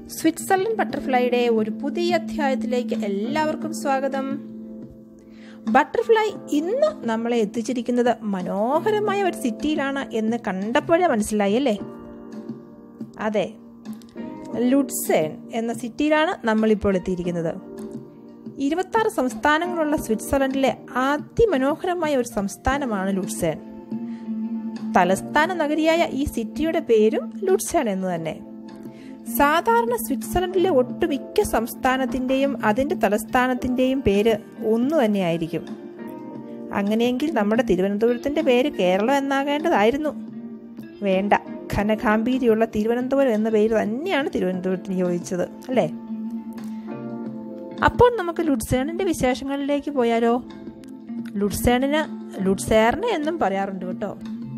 Switzerland ബട്ടർഫ്ലൈയുടെ ഒരു പുതിയ അധ്യായത്തിലേക്ക് എല്ലാവർക്കും സ്വാഗതം ബട്ടർഫ്ലൈ ഇന്ന് നമ്മളെ എത്തിച്ചിരിക്കുന്നത് മനോഹരമായ ഒരു സിറ്റിയിലാണ് എന്ന് കണ്ടപ്പോഴേ മനസ്സിലായി അല്ലേ അതെ ലുഡ്സേൺ എന്ന സിറ്റിയിലാണ് നമ്മളിപ്പോൾ എത്തിയിരിക്കുന്നത് ഇരുപത്താറ് സംസ്ഥാനങ്ങളുള്ള സ്വിറ്റ്സർലൻഡിലെ അതിമനോഹരമായ ഒരു സംസ്ഥാനമാണ് ലുഡ്സേൺ തലസ്ഥാന നഗരിയായ ഈ സിറ്റിയുടെ പേരും ലുഡ്സേൺ എന്ന് തന്നെ സാധാരണ സ്വിറ്റ്സർലൻഡിലെ ഒട്ടുമിക്ക സംസ്ഥാനത്തിൻ്റെയും അതിൻ്റെ തലസ്ഥാനത്തിൻ്റെയും പേര് ഒന്നു തന്നെയായിരിക്കും അങ്ങനെയെങ്കിൽ നമ്മുടെ തിരുവനന്തപുരത്തിൻ്റെ പേര് കേരളം എന്നാകേണ്ടതായിരുന്നു വേണ്ട ഘനഗാംഭീര്യമുള്ള തിരുവനന്തപുരം എന്ന പേര് തന്നെയാണ് തിരുവനന്തപുരത്തിന് യോജിച്ചത് അല്ലേ അപ്പോൾ നമുക്ക് ലുഡ്സേണിൻ്റെ വിശേഷങ്ങളിലേക്ക് പോയാലോ ലുഡ്സേണിന് ലുഡ്സേറിന് എന്നും പറയാറുണ്ട് കേട്ടോ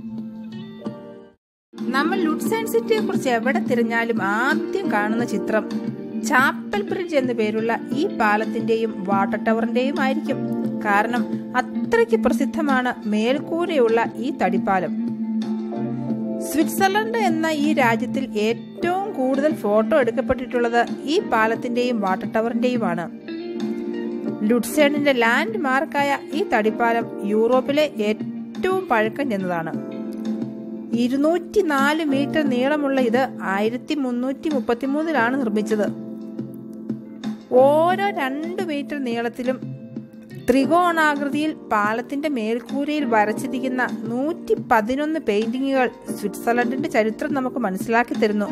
നമ്മൾ ലുഡ്സേൺ സിറ്റിയെ കുറിച്ച് എവിടെ തിരഞ്ഞാലും ആദ്യം കാണുന്ന ചിത്രം ചാപ്പൽ ബ്രിഡ്ജ് എന്ന പേരുള്ള ഈ പാലത്തിന്റെയും വാട്ടർ ടവറിന്റെയും ആയിരിക്കും കാരണം അത്രയ്ക്ക് പ്രസിദ്ധമാണ് മേൽക്കൂരയുള്ള ഈ തടിപ്പാലം സ്വിറ്റ്സർലൻഡ് എന്ന ഈ രാജ്യത്തിൽ ഏറ്റവും കൂടുതൽ ഫോട്ടോ എടുക്കപ്പെട്ടിട്ടുള്ളത് ഈ പാലത്തിന്റെയും വാട്ടർ ടവറിന്റെയുമാണ് ലുഡ്സേണിന്റെ ലാൻഡ് മാർക്കായ ഈ തടിപ്പാലം യൂറോപ്പിലെ ഏറ്റവും പഴക്കം ചെന്നതാണ് ഇരുന്നൂറ്റി നാല് മീറ്റർ നീളമുള്ള ഇത് ആയിരത്തി മുന്നൂറ്റി മുപ്പത്തി മൂന്നിലാണ് നിർമ്മിച്ചത് ഓരോ രണ്ട് മീറ്റർ നീളത്തിലും ത്രികോണാകൃതിയിൽ പാലത്തിന്റെ മേൽക്കൂരയിൽ വരച്ചിരിക്കുന്ന നൂറ്റി പതിനൊന്ന് പെയിന്റിങ്ങുകൾ സ്വിറ്റ്സർലൻഡിന്റെ ചരിത്രം നമുക്ക് മനസ്സിലാക്കി തരുന്നു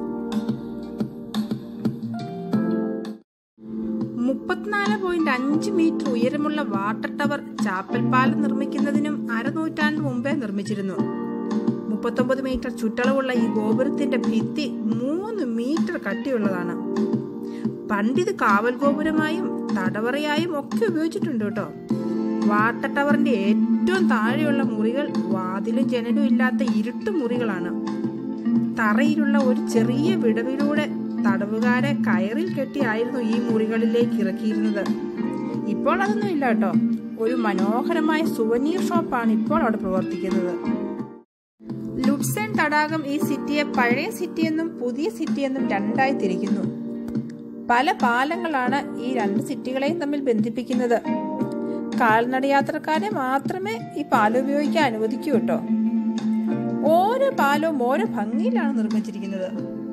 മുപ്പത്തിനാല് പോയിന്റ് അഞ്ച് മീറ്റർ ഉയരമുള്ള വാട്ടർ ടവർ ചാപ്പൽ പാലം നിർമ്മിക്കുന്നതിനും അരനൂറ്റാണ്ട് മുമ്പേ നിർമ്മിച്ചിരുന്നു മുപ്പത്തൊമ്പത് മീറ്റർ ചുറ്റളവുള്ള ഈ ഗോപുരത്തിന്റെ ഭിത്തി മൂന്ന് മീറ്റർ കട്ടിയുള്ളതാണ് പണ്ടിത് കാവൽ ഗോപുരമായും തടവറയായും ഒക്കെ ഉപയോഗിച്ചിട്ടുണ്ട് കേട്ടോ വാട്ടർ ടവറിന്റെ ഏറ്റവും താഴെയുള്ള മുറികൾ വാതിലും ജനലും ഇല്ലാത്ത ഇരുട്ട് മുറികളാണ് തറയിലുള്ള ഒരു ചെറിയ വിടവിലൂടെ തടവുകാരെ കയറിൽ കെട്ടിയായിരുന്നു ഈ മുറികളിലേക്ക് ഇറക്കിയിരുന്നത് ഇപ്പോൾ അതൊന്നും ഇല്ല കേട്ടോ ഒരു മനോഹരമായ സുവനീർ ഷോപ്പാണ് ഇപ്പോൾ അവിടെ പ്രവർത്തിക്കുന്നത് ലുഡ്സൺ തടാകം ഈ സിറ്റിയെ പഴയ സിറ്റി എന്നും പുതിയ സിറ്റി എന്നും രണ്ടായി തിരിക്കുന്നു പല പാലങ്ങളാണ് ഈ രണ്ട് സിറ്റികളെയും തമ്മിൽ ബന്ധിപ്പിക്കുന്നത് കാൽനടയാത്രക്കാരെ മാത്രമേ ഈ പാലം ഉപയോഗിക്കാൻ അനുവദിക്കൂ കേട്ടോ ഓരോ പാലവും ഓരോ ഭംഗിയിലാണ് നിർമ്മിച്ചിരിക്കുന്നത്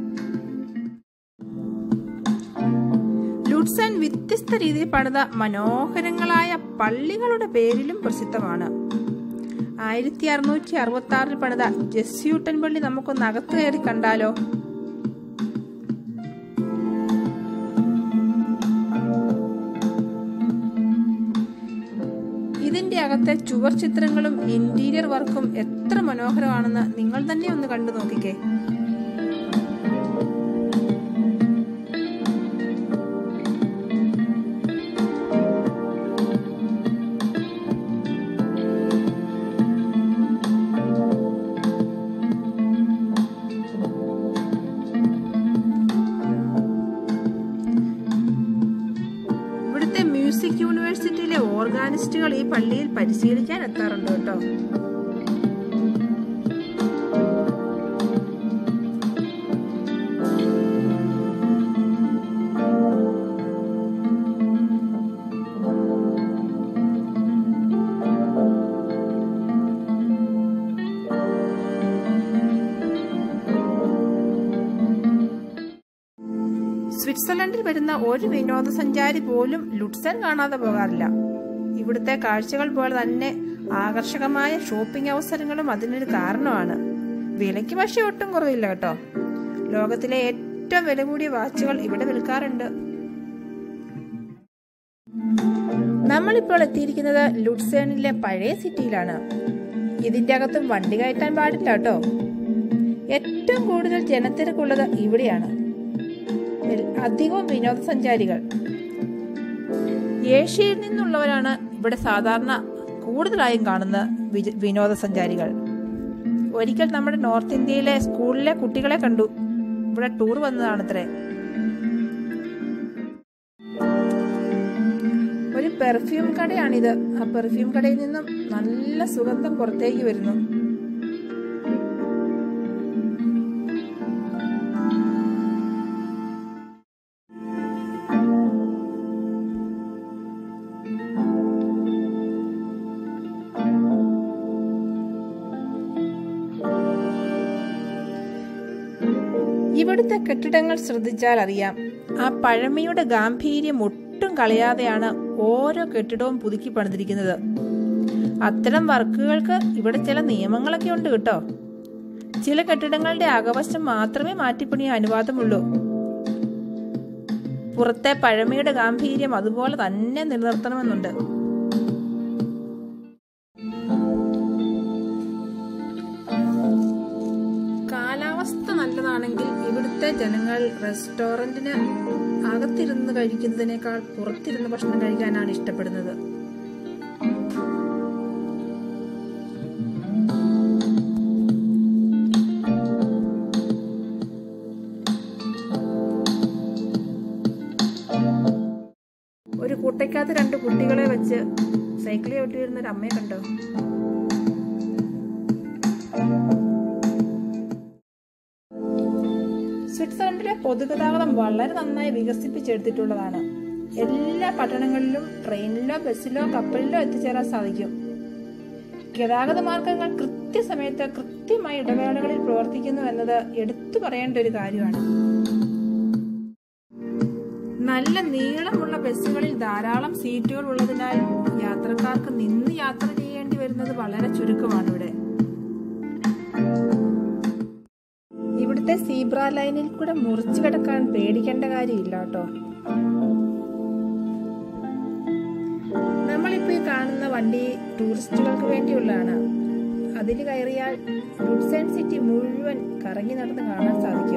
ലുഡ്സൺ വ്യത്യസ്ത രീതിയിൽ പണിത മനോഹരങ്ങളായ പള്ളികളുടെ പേരിലും പ്രസിദ്ധമാണ് ആയിരത്തി അറുന്നൂറ്റി അറുപത്തി ആറിൽ പണിത ജസ്യൂട്ടൻ പള്ളി നമുക്കൊന്ന് അകത്ത് കയറി കണ്ടാലോ ഇതിന്റെ അകത്തെ ചുവർ ചിത്രങ്ങളും ഇന്റീരിയർ വർക്കും എത്ര മനോഹരമാണെന്ന് നിങ്ങൾ തന്നെ ഒന്ന് കണ്ടു നോക്കിക്കേ ഇവിടുത്തെ മ്യൂസിക് യൂണിവേഴ്സിറ്റിയിലെ ഓർഗാനിസ്റ്റുകൾ ഈ പള്ളിയിൽ പരിശീലിക്കാൻ എത്താറുണ്ട് കേട്ടോ സ്വിറ്റ്സർലൻഡിൽ വരുന്ന ഒരു വിനോദസഞ്ചാരി പോലും ലുഡ്സൺ കാണാതെ പോകാറില്ല ഇവിടുത്തെ കാഴ്ചകൾ പോലെ തന്നെ ആകർഷകമായ ഷോപ്പിംഗ് അവസരങ്ങളും അതിനൊരു കാരണമാണ് വിലയ്ക്ക് പക്ഷേ ഒട്ടും കുറവില്ല കേട്ടോ ലോകത്തിലെ ഏറ്റവും വില കൂടിയ വാച്ചുകൾ ഇവിടെ വിൽക്കാറുണ്ട് നമ്മളിപ്പോൾ എത്തിയിരിക്കുന്നത് ലുഡ്സേണിലെ പഴയ സിറ്റിയിലാണ് ഇതിന്റെ അകത്തും വണ്ടി കയറ്റാൻ പാടില്ല കേട്ടോ ഏറ്റവും കൂടുതൽ ജനത്തിരക്കുള്ളത് ഇവിടെയാണ് അധികവും വിനോദസഞ്ചാരികൾ ഏഷ്യയിൽ നിന്നുള്ളവരാണ് ഇവിടെ സാധാരണ കൂടുതലായും കാണുന്ന വിനോദസഞ്ചാരികൾ ഒരിക്കൽ നമ്മുടെ നോർത്ത് ഇന്ത്യയിലെ സ്കൂളിലെ കുട്ടികളെ കണ്ടു ഇവിടെ ടൂർ വന്നതാണത്രേ ഒരു പെർഫ്യൂം കടയാണിത് ആ പെർഫ്യൂം കടയിൽ നിന്നും നല്ല സുഗന്ധം പുറത്തേക്ക് വരുന്നു ഇവിടുത്തെ കെട്ടിടങ്ങൾ ശ്രദ്ധിച്ചാൽ അറിയാം ആ പഴമയുടെ ഗാംഭീര്യം ഒട്ടും കളയാതെയാണ് ഓരോ കെട്ടിടവും പുതുക്കി പണിതിരിക്കുന്നത് അത്തരം വർക്കുകൾക്ക് ഇവിടെ ചില നിയമങ്ങളൊക്കെ ഉണ്ട് കേട്ടോ ചില കെട്ടിടങ്ങളുടെ അകവശം മാത്രമേ മാറ്റിപ്പണിയാൻ അനുവാദമുള്ളൂ പുറത്തെ പഴമയുടെ ഗാംഭീര്യം അതുപോലെ തന്നെ നിലനിർത്തണമെന്നുണ്ട് കാലാവസ്ഥ നല്ലതാണെങ്കിൽ ഇവിടുത്തെ ജനങ്ങൾ റെസ്റ്റോറന്റിന് അകത്തിരുന്ന് കഴിക്കുന്നതിനേക്കാൾ പുറത്തിരുന്ന് ഭക്ഷണം കഴിക്കാനാണ് ഇഷ്ടപ്പെടുന്നത് ഒരു കൂട്ടയ്ക്കകത്ത് രണ്ട് കുട്ടികളെ വെച്ച് സൈക്കിളിൽ ഒട്ടിയിരുന്ന ഒരു അമ്മയെ കണ്ടോ സ്വിറ്റ്സർലൻഡിലെ പൊതുഗതാഗതം വളരെ നന്നായി വികസിപ്പിച്ചെടുത്തിട്ടുള്ളതാണ് എല്ലാ പട്ടണങ്ങളിലും ട്രെയിനിലോ ബസ്സിലോ കപ്പലിലോ എത്തിച്ചേരാൻ സാധിക്കും ഗതാഗത മാർഗങ്ങൾ കൃത്യസമയത്ത് കൃത്യമായ ഇടവേളകളിൽ പ്രവർത്തിക്കുന്നു എന്നത് എടുത്തു പറയേണ്ട ഒരു കാര്യമാണ് നല്ല നീളമുള്ള ബസ്സുകളിൽ ധാരാളം സീറ്റുകൾ ഉള്ളതിനാൽ യാത്രക്കാർക്ക് നിന്ന് യാത്ര ചെയ്യേണ്ടി വരുന്നത് വളരെ ചുരുക്കമാണ് ഇവിടെ ഇവിടുത്തെ സീബ്ര ലൈനിൽ കൂടെ മുറിച്ചു കിടക്കാൻ പേടിക്കേണ്ട കാര്യമില്ല കേട്ടോ നമ്മളിപ്പോ ഈ കാണുന്ന വണ്ടി ടൂറിസ്റ്റുകൾക്ക് വേണ്ടിയുള്ളതാണ് അതിൽ കയറിയാൽ വുഡ്സൈൻ സിറ്റി മുഴുവൻ കറങ്ങി നടന്ന് കാണാൻ സാധിക്കും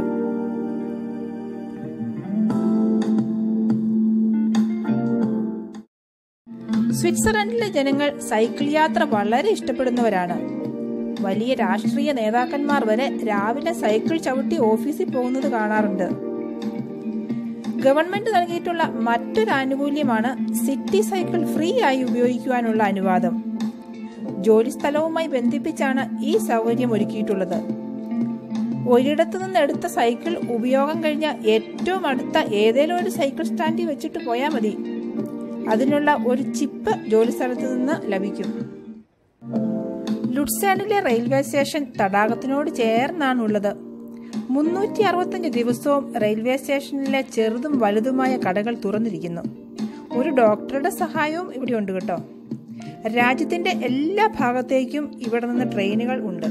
സ്വിറ്റ്സർലൻഡിലെ ജനങ്ങൾ സൈക്കിൾ യാത്ര വളരെ ഇഷ്ടപ്പെടുന്നവരാണ് വലിയ രാഷ്ട്രീയ നേതാക്കന്മാർ വരെ രാവിലെ സൈക്കിൾ ചവിട്ടി ഓഫീസിൽ പോകുന്നത് കാണാറുണ്ട് ഗവൺമെന്റ് നൽകിയിട്ടുള്ള മറ്റൊരു ആനുകൂല്യമാണ് സിറ്റി സൈക്കിൾ ഫ്രീ ആയി ഉപയോഗിക്കുവാനുള്ള അനുവാദം ജോലി സ്ഥലവുമായി ബന്ധിപ്പിച്ചാണ് ഈ സൗകര്യം ഒരുക്കിയിട്ടുള്ളത് ഒരിടത്തു നിന്ന് എടുത്ത സൈക്കിൾ ഉപയോഗം കഴിഞ്ഞ ഏറ്റവും അടുത്ത ഏതെങ്കിലും ഒരു സൈക്കിൾ സ്റ്റാൻഡിൽ വെച്ചിട്ട് പോയാൽ മതി അതിനുള്ള ഒരു ചിപ്പ് ജോലി സ്ഥലത്ത് നിന്ന് ലഭിക്കും ലുട്സാനിലെ റെയിൽവേ സ്റ്റേഷൻ തടാകത്തിനോട് ചേർന്നാണുള്ളത് മുന്നൂറ്റി അറുപത്തഞ്ച് ദിവസവും റെയിൽവേ സ്റ്റേഷനിലെ ചെറുതും വലുതുമായ കടകൾ തുറന്നിരിക്കുന്നു ഒരു ഡോക്ടറുടെ സഹായവും ഇവിടെ ഉണ്ട് കേട്ടോ രാജ്യത്തിന്റെ എല്ലാ ഭാഗത്തേക്കും ഇവിടെ നിന്ന് ട്രെയിനുകൾ ഉണ്ട്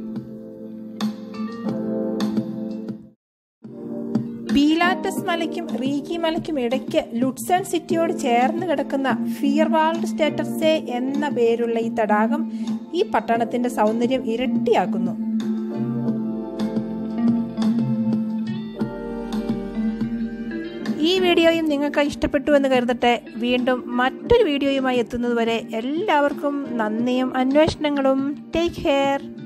ബീലാറ്റസ് മലയ്ക്കും റീക്കി മലയ്ക്കും ഇടയ്ക്ക് ലുട്സൺ സിറ്റിയോട് ചേർന്ന് കിടക്കുന്ന ഫിയർവാൾഡ് സ്റ്റേറ്റർസെ എന്ന പേരുള്ള ഈ തടാകം ഈ പട്ടണത്തിന്റെ സൗന്ദര്യം ഇരട്ടിയാക്കുന്നു ഈ വീഡിയോയും നിങ്ങൾക്ക് ഇഷ്ടപ്പെട്ടു എന്ന് കരുതട്ടെ വീണ്ടും മറ്റൊരു വീഡിയോയുമായി എത്തുന്നതുവരെ എല്ലാവർക്കും നന്ദിയും അന്വേഷണങ്ങളും ടേക്ക് കെയർ